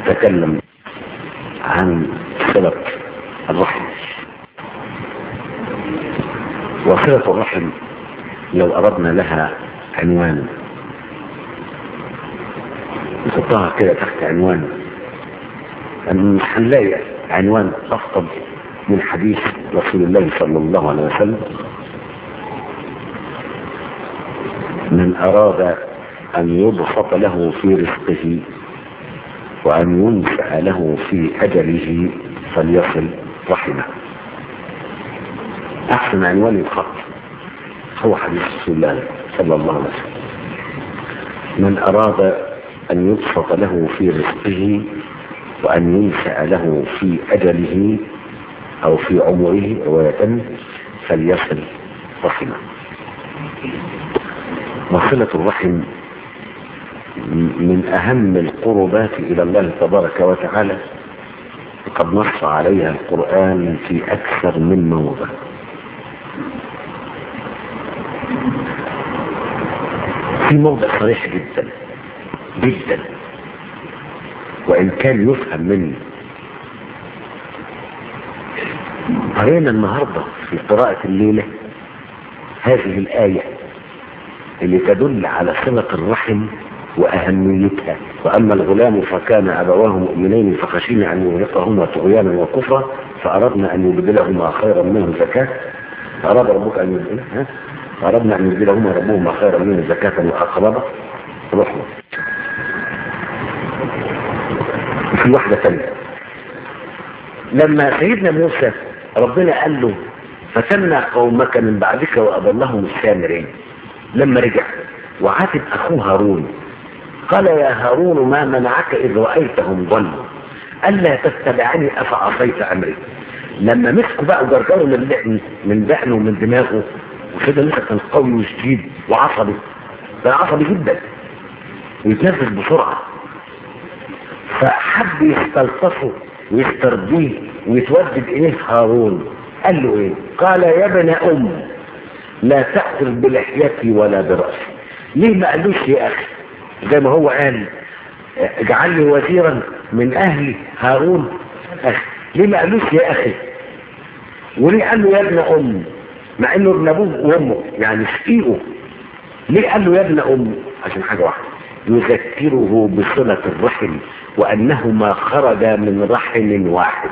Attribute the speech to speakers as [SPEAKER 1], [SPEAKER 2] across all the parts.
[SPEAKER 1] نتكلم عن صلة الرحم وصلة الرحم لو أردنا لها عنوان نحطها كده تحت عنوان أن هنلاقي عنوان أفضل من حديث رسول الله صلى الله عليه وسلم من أراد أن يبسط له في رزقه وأن ينفع له في أجله فليصل رحمه أحسن عنوان الخط هو حديث رسول الله صلى الله عليه وسلم من أراد أن يبسط له في رزقه وأن ينشأ له في أجله أو في عمره رواية فليصل رحمه وصلة الرحم من أهم القربات إلى الله تبارك وتعالى قد نص عليها القرآن في أكثر من موضع في موضع صريح جدا جدا وإن كان يفهم مني قرينا النهاردة في قراءة الليلة هذه الآية اللي تدل على صلة الرحم وأهميتها وأما الغلام فكان أبواه مؤمنين فخشينا أن يغرقهما طغيانا وكفرا فأردنا أن يبدلهما خيرا منه زكاة فأراد ربك أن يبدلها فأردنا أن يبدلهما ربهما خيرا منه زكاة وأقرب رحمة في واحدة ثانية لما سيدنا موسى ربنا قال له فتنا قومك من بعدك وأضلهم السامرين لما رجع وعاتب أخوه هارون قال يا هارون ما منعك إذ رأيتهم ضلوا ألا تتبعني أفعصيت أمري لما مسكوا بقى وجرجروا من لحن من دقنه ومن دماغه وكده لسه كان قوي وشديد وعصبي كان عصبي جدا ويتنفس بسرعة فحب يستلطفه ويسترضيه ويتودد إليه هارون قال له إيه قال يا ابن أم لا تأخذ بلحيتي ولا برأسي ليه ما قالوش يا أخي زي ما هو قال اجعل لي وزيرا من أهلي هارون أخي ليه ما قالوش يا أخي وليه قال له يا ابن أم مع انه ابن ابوه وامه يعني شقيقه ليه قال له يا ابن ام عشان حاجه واحده يذكره بصله الرحم وانهما خرجا من رحم واحد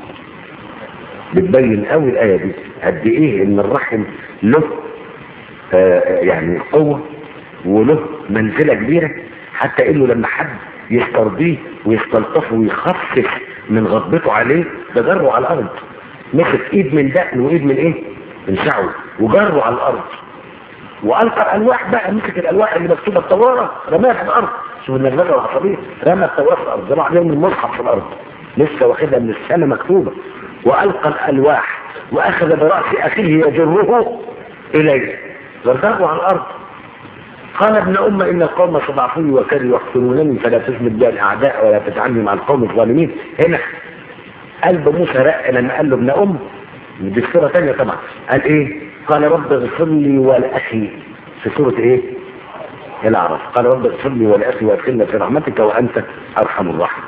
[SPEAKER 1] بتبين قوي الايه دي قد ايه ان الرحم له آه يعني قوه وله منزله كبيره حتى انه لما حد يسترضيه ويستلطفه ويخفف من غضبته عليه ده جره على الارض مسك ايد من دقن وايد من ايه من شعره وجره على الارض والقى الالواح بقى مسك الالواح اللي مكتوبه التوراه رماها في الارض شوف النرفزه العصبيه رمى التوراه في الارض جمع عليهم المصحف في الارض لسه واخدها من السنه مكتوبه والقى الالواح واخذ براس اخيه يجره اليه جره على الارض قال ابن أم إن القوم استضعفوني وكانوا يحسنونني فلا تثبت بها الأعداء ولا تجعلني مع القوم الظالمين هنا قلب موسى رق لما قال له ابن أم دي سورة ثانية طبعا قال ايه قال رب اغفر لي ولأخي في سورة ايه الأعراف قال رب اغفر لي ولأخي وادخلنا في رحمتك وأنت أرحم الراحمين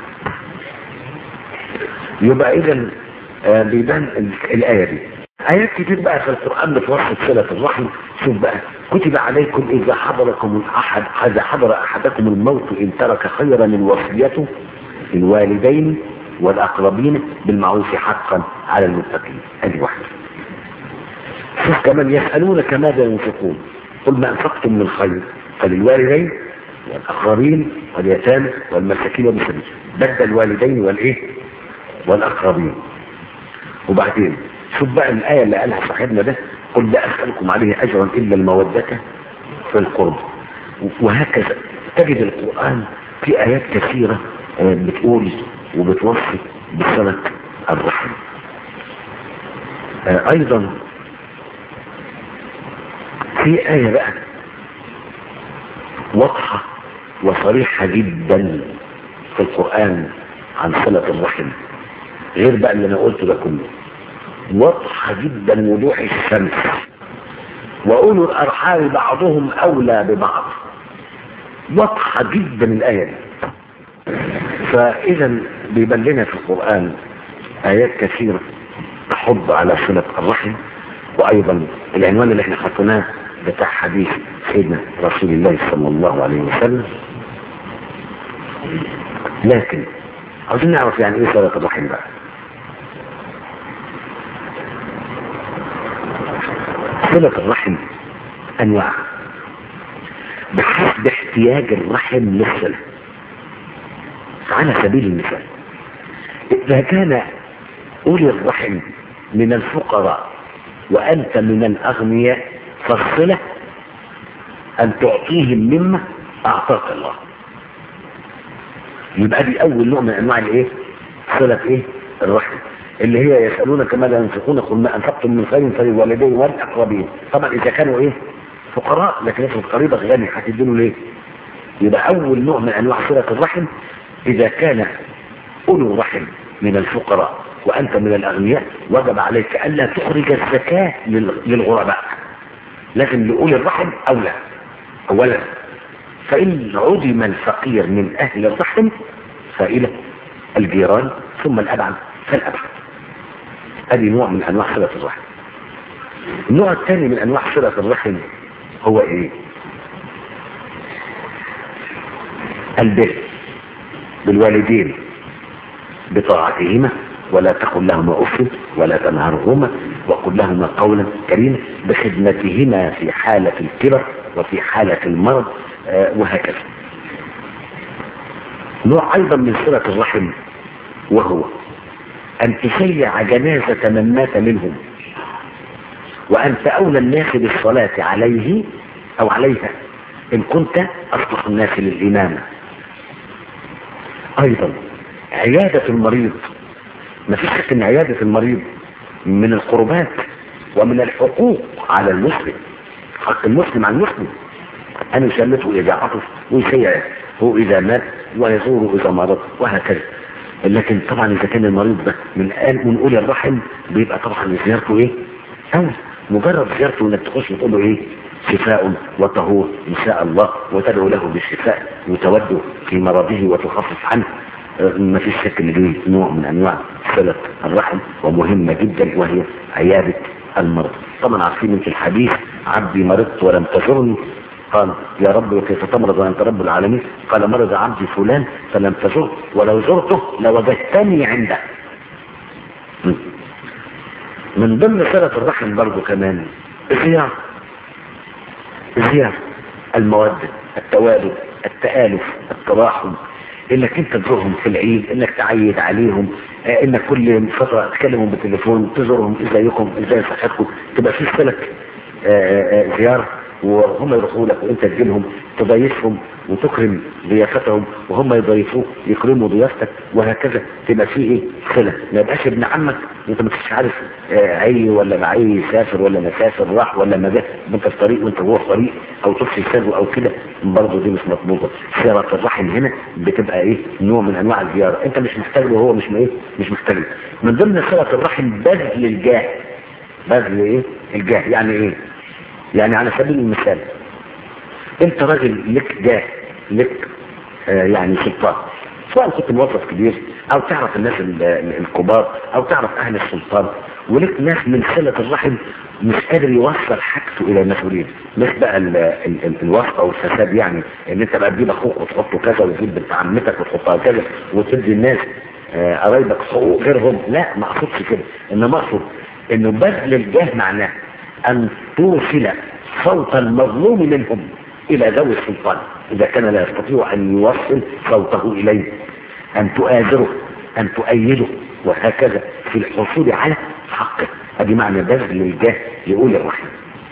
[SPEAKER 1] يبقى إذا آه بيبان الآية دي آيات كتير بقى في القرآن بتوصف صلة الرحم شوف بقى كتب عليكم إذا حضركم الأحد إذا حضر أحدكم الموت إن ترك خيرا الوصية الوالدين والأقربين بالمعروف حقا على المتقين هذه واحدة شوف كمان يسألونك ماذا ينفقون قل ما أنفقتم من خير فللوالدين والأقربين واليتامى والمساكين والمسلمين بدل الوالدين والإيه والأقربين وبعدين شوف بقى الآية اللي قالها صاحبنا ده قل لا أسألكم عليه أجرا إلا المودة في القرب وهكذا تجد القرآن في آيات كثيرة بتقول وبتوصي بصلة الرحم ايضا في آية بقى واضحة وصريحة جدا في القرآن عن صلة الرحم غير بقى اللي انا قلته ده كله واضحة جدا وضوح الشمس وأولو الأرحام بعضهم أولى ببعض واضحة جدا الآية دي فاذا بيبان لنا في القرآن ايات كثيرة تحض على صلة الرحم وايضا العنوان اللي احنا حطيناه بتاع حديث سيدنا رسول الله صلى الله عليه وسلم لكن عاوزين نعرف يعني ايه صلة الرحم بقى صلة الرحم انواع بحسب احتياج الرحم للصلة على سبيل المثال إذا كان أولي الرحم من الفقراء وأنت من الأغنياء فالصلة أن تعطيهم مما أعطاك الله يبقى دي أول نوع من أنواع الإيه؟ صلة إيه؟ الرحم اللي هي يسألونك ماذا ينفقون قل ما أنفقتم من خير فللوالدين والأقربين طبعا إذا كانوا إيه؟ فقراء لكن افرض قريبك غني هتديله ليه؟ يبقى أول نوع من أنواع صلة الرحم إذا كان أولو الرحم من الفقراء وأنت من الأغنياء وجب عليك ألا تخرج الزكاة للغرباء لكن لأولي الرحم أولى أولا فإن عدم الفقير من أهل الرحم فإلى الجيران ثم الأبعد فالأبعد هذه نوع من أنواع صلة الرحم النوع الثاني من أنواع صلة الرحم هو إيه البر بالوالدين بطاعتهما ولا تقل لهما اف ولا تنهرهما وقل لهما قولا كريما بخدمتهما في حالة الكبر وفي حالة المرض آه وهكذا نوع ايضا من صلة الرحم وهو ان تشيع جنازة من مات منهم وانت اولى الناس بالصلاة عليه او عليها ان كنت اصلح الناس للامامة ايضا عيادة المريض ما فيش شك ان عيادة المريض من القربات ومن الحقوق على المسلم حق المسلم على المسلم ان يسلته اذا عطف ويسيع هو اذا مات ويزوره اذا مرض وهكذا لكن طبعا اذا كان المريض ده من آل من اولي الرحم بيبقى طبعا زيارته ايه اول مجرد زيارته انك تخش وتقول له ايه شفاء وطهور ان شاء الله وتدعو له بالشفاء وتوده في مرضه وتخفف عنه ما فيش شك ان دي نوع من انواع صلة الرحم ومهمة جدا وهي عيادة المرض طبعا عارفين انت الحديث عبدي مرضت ولم تزرني قال يا رب وكيف تمرض وانت رب العالمين قال مرض عبدي فلان فلم تزره ولو زرته لوجدتني عنده من ضمن صلة الرحم برضو كمان الزيارة الزيارة المودة التوالد التآلف التراحم انك انت تزورهم في العيد انك تعيد عليهم آه انك كل فترة تكلمهم بالتليفون تزورهم ازيكم ازاي صحتكم تبقى في صلة آه زيارة وهم يروحوا لك وانت تجيبهم تضيفهم وتكرم ضيافتهم وهم يضيفوك يكرموا ضيافتك وهكذا تبقى في ايه صله ما يبقاش ابن عمك انت ما تبقاش عارف آه عي ولا معي يسافر ولا مسافر راح ولا ما جه انت في طريق وانت جوه طريق او تفشي سره او كده برضه دي مش مضبوطه صله الرحم هنا بتبقى ايه نوع من انواع الزياره انت مش محتاج له وهو مش ايه مش محتاج له من ضمن صله الرحم بذل الجاه بذل ايه الجاه يعني ايه يعني على سبيل المثال انت راجل لك جاه لك آه يعني سلطان سواء كنت موظف كبير او تعرف الناس الكبار او تعرف اهل السلطان ولك ناس من صلة الرحم مش قادر يوصل حاجته الى المسؤولين مش بقى ال ال ال الواسطه والفساد يعني ان انت بقى تجيب اخوك وتحطه كذا وتجيب بنت عمتك وتحطها كذا وتدي الناس قرايبك آه حقوق غيرهم لا ما اقصدش كده انما اقصد انه بذل الجاه معناه ان توصل صوت المظلوم منهم الى ذوي السلطان اذا كان لا يستطيع ان يوصل صوته اليه ان تؤازره ان تؤيده وهكذا في الحصول على حقه ادي معنى بذل الجاه لأولي الرحم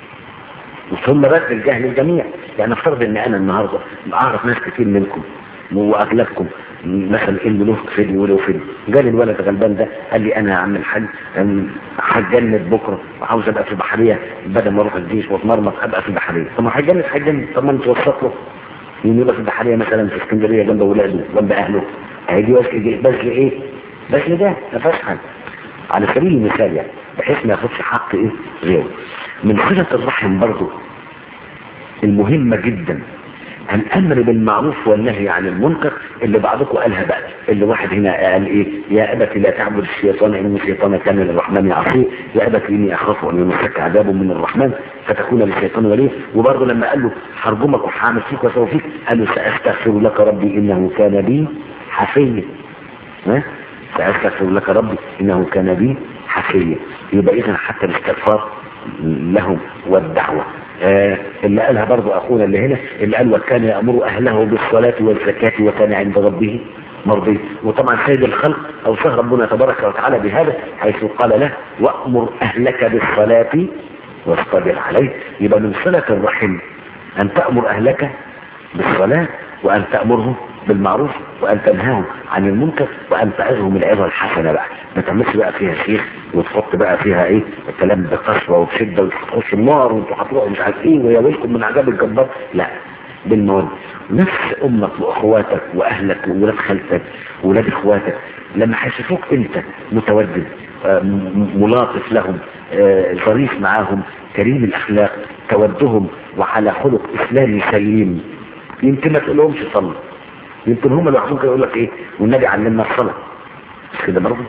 [SPEAKER 1] ثم بذل الجاه للجميع يعني افترض ان انا النهارده اعرف ناس كتير منكم واغلبكم مثلا اللي له فيديو وله فيديو جالي الولد غلبان ده قال لي انا يا عم الحاج هتجند بكره وعاوز ابقى في البحريه بدل ما اروح الجيش واتمرمط ابقى في البحريه طب ما هيجند هيجند طب ما انت توسط له يبقى في البحريه مثلا في اسكندريه جنب اولاده جنب اهله هيجي بذل ايه؟ بذل ده ما فيهاش حاجه على سبيل المثال يعني بحيث ما ياخدش حق ايه غيره من صله الرحم برضه المهمه جدا الامر بالمعروف والنهي عن المنكر اللي بعضكم قالها بقى اللي واحد هنا قال ايه يا ابت لا تعبد الشيطان ان الشيطان كان للرحمن عصيه يا ابت اني اخاف ان يمسك عذاب من الرحمن فتكون للشيطان وليه وبرضه لما قال له هرجمك وهعمل فيك واسوي فيك قال له ساستغفر لك ربي انه كان بي حفيا ها ساستغفر لك ربي انه كان بي حفيا يبقى اذا حتى الاستغفار لهم والدعوة آه اللي قالها برضو اخونا اللي هنا اللي قال وكان يأمر اهله بالصلاة والزكاة وكان عند ربه مرضي وطبعا سيد الخلق اوصاه ربنا تبارك وتعالى بهذا حيث قال له وأمر اهلك بالصلاة واصطبر عليه يبقى من صلة الرحم ان تأمر اهلك بالصلاة وان تأمرهم بالمعروف وان تنهاهم عن المنكر وان تعظهم العظة الحسنة بقى ما تعملش بقى فيها شيخ وتحط بقى فيها ايه الكلام بقسوة وبشدة وتخش النار وانتوا هتروحوا مش عارف ايه ويا ويلكم من عذاب الجبار لا بالمواد نفس امك واخواتك واهلك وولاد خالتك وولاد اخواتك لما هيشوفوك انت متودد آه، م- ملاطف لهم آه، ظريف معاهم كريم الاخلاق تودهم وعلى خلق اسلامي سليم يمكن ما تقولهمش صلوا يمكن هم لوحدهم كده يقول لك ايه والنبي علمنا الصلاه مش كده برضه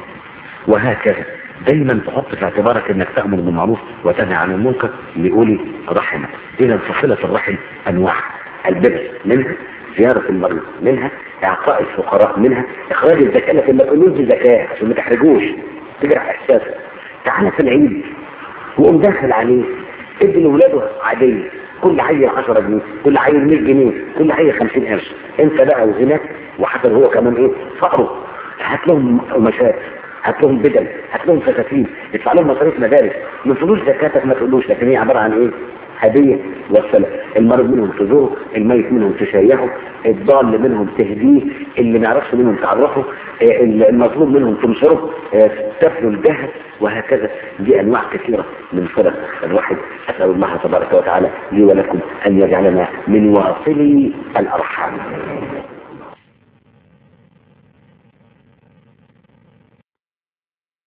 [SPEAKER 1] وهكذا دايما تحط في اعتبارك انك تأمر بالمعروف وتنهى عن المنكر لأولي رحمك اذا فصلة الرحم انواع البر منها زيارة المريض منها اعطاء الفقراء منها اخراج الزكاة لكن ما تقولوش زكاة عشان ما تحرجوش تجرح احساسك تعالى في العيد وقوم داخل عليه ادي لاولاده عادية كل عيل 10 جنيه كل عيل 100 جنيه كل عيل 50 قرش انت بقى وهناك وحتى هو كمان ايه فقره هات لهم قماشات هات لهم بدل هات لهم فساتين ادفع لهم مصاريف مدارس من فلوس زكاتك ما تقولوش لكن هي عباره عن ايه؟ هديه والسلام المرض منهم تزوره الميت منهم تشيعه الضال منهم تهديه اللي ما يعرفش منهم تعرفه آه، المظلوم منهم تنصره آه، تفنوا الجهل وهكذا دي انواع كثيره من فرق الواحد اسال الله تبارك وتعالى لي ولكم ان يجعلنا من واصلي الارحام